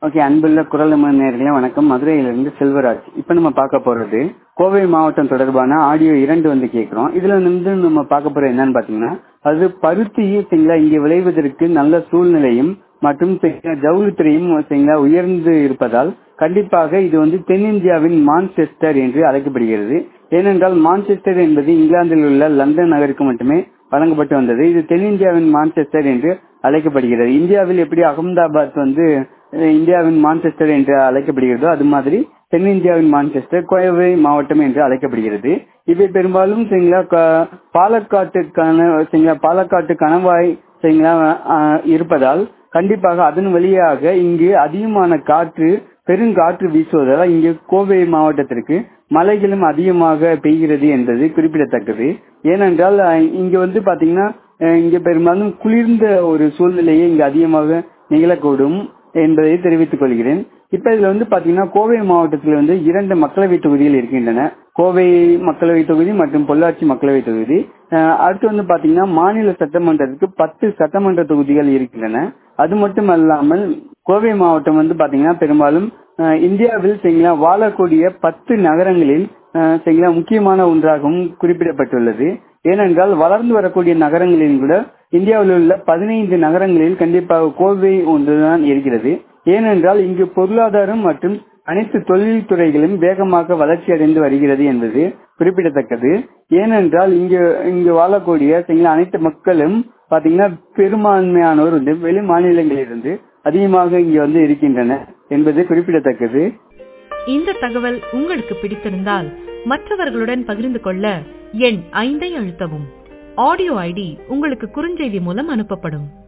okay அன்புள்ள குரல் நேர்களே வணக்கம் மதுரையிலிருந்து செல்வராஜ் இப்ப நம்ம பார்க்க போறது கோவை மாவட்டம் தொடர்பான ஆடியோ இரண்டு வந்து கேட்கிறோம் இதுல வந்து நம்ம பார்க்க போறது என்னன்னு பாத்தீங்கன்னா அது பருத்தி சரிங்களா இங்கே விளைவதற்கு நல்ல சூழ்நிலையும் மற்றும் சரிங்களா, ஜவுளித்துறையும் சரிங்களா உயர்ந்து இருப்பதால் கண்டிப்பாக இது வந்து தென்னிந்தியாவின் மான்செஸ்டர் என்று அழைக்கப்படுகிறது ஏனென்றால் மான்செஸ்டர் என்பது இங்கிலாந்தில் உள்ள லண்டன் நகருக்கு மட்டுமே வழங்கப்பட்டு வந்தது இது தென்னிந்தியாவின் மான்செஸ்டர் என்று அழைக்கப்படுகிறது இந்தியாவில் எப்படி அகமதாபாத் வந்து அஹ், இந்தியாவின் மான்செஸ்டர் என்று அழைக்கப்படுகிறதோ அது மாதிரி தென்னிந்தியாவின் மான்செஸ்டர் கோவை மாவட்டம் என்று அழைக்கப்படுகிறது இவை பெரும்பாலும் சரிங்களா க- பாலக்காட்டுக்கான சரிங்களா பாலக்காட்டு கணவாய் சரிங்களா அஹ், இருப்பதால் கண்டிப்பாக அதன் வழியாக இங்கு அதிகமான காற்று பெருங்காற்று வீசுவதால் இங்கு கோவை மாவட்டத்திற்கு மழைகளும் அதிகமாக பெய்கிறது என்பது குறிப்பிடத்தக்கது ஏனென்றால் அஹ், இங்கு வந்து பாத்தீங்கன்னா அஹ், இங்க பெரும்பாலும் குளிர்ந்த ஒரு சூழ்நிலையே இங்கு அதிகமாக நிகழக்கூடும் என்பதை தெரிவித்துக் கொள்கிறேன் இப்ப இதுல வந்து பாத்தீங்கன்னா கோவை மாவட்டத்தில் வந்து இரண்டு மக்களவை தொகுதிகள் இருக்கின்றன கோவை மக்களவை தொகுதி மற்றும் பொள்ளாச்சி மக்களவை தொகுதி அஹ், அடுத்து வந்து பாத்தீங்கன்னா மாநில சட்டமன்றத்துக்கு பத்து சட்டமன்ற தொகுதிகள் இருக்கின்றன அது மட்டும் அல்லாமல் கோவை மாவட்டம் வந்து பாத்தீங்கன்னா பெரும்பாலும் அஹ், இந்தியாவில் சரிங்களா வாழக்கூடிய பத்து நகரங்களில் அஹ், சரிங்களா முக்கியமான ஒன்றாகவும் குறிப்பிடப்பட்டுள்ளது ஏனென்றால் வளர்ந்து வரக்கூடிய நகரங்களில் கூட இந்தியாவில் உள்ள பதினைந்து நகரங்களில் கண்டிப்பாக கோவை ஒன்றுதான் இருக்கிறது ஏனென்றால் இங்கு பொருளாதாரம் மற்றும் அனைத்து தொழில் துறைகளும் வேகமாக வளர்ச்சி அடைந்து வருகிறது என்பது குறிப்பிடத்தக்கது ஏனென்றால் இங்கு இங்கு வாழக்கூடிய சரிங்களா, அனைத்து மக்களும் பாத்தீங்கன்னா பெரும்பான்மையானோர் வந்து வெளி மாநிலங்களிலிருந்து அதிகமாக இங்கு வந்து இருக்கின்றனர் என்பது குறிப்பிடத்தக்கது இந்த தகவல் உங்களுக்கு பிடித்திருந்தால் மற்றவர்களுடன் பகிர்ந்து கொள்ள எண் ஐந்தை அழுத்தவும் ஆடியோ ஐடி உங்களுக்கு குறுஞ்செய்தி மூலம் அனுப்பப்படும்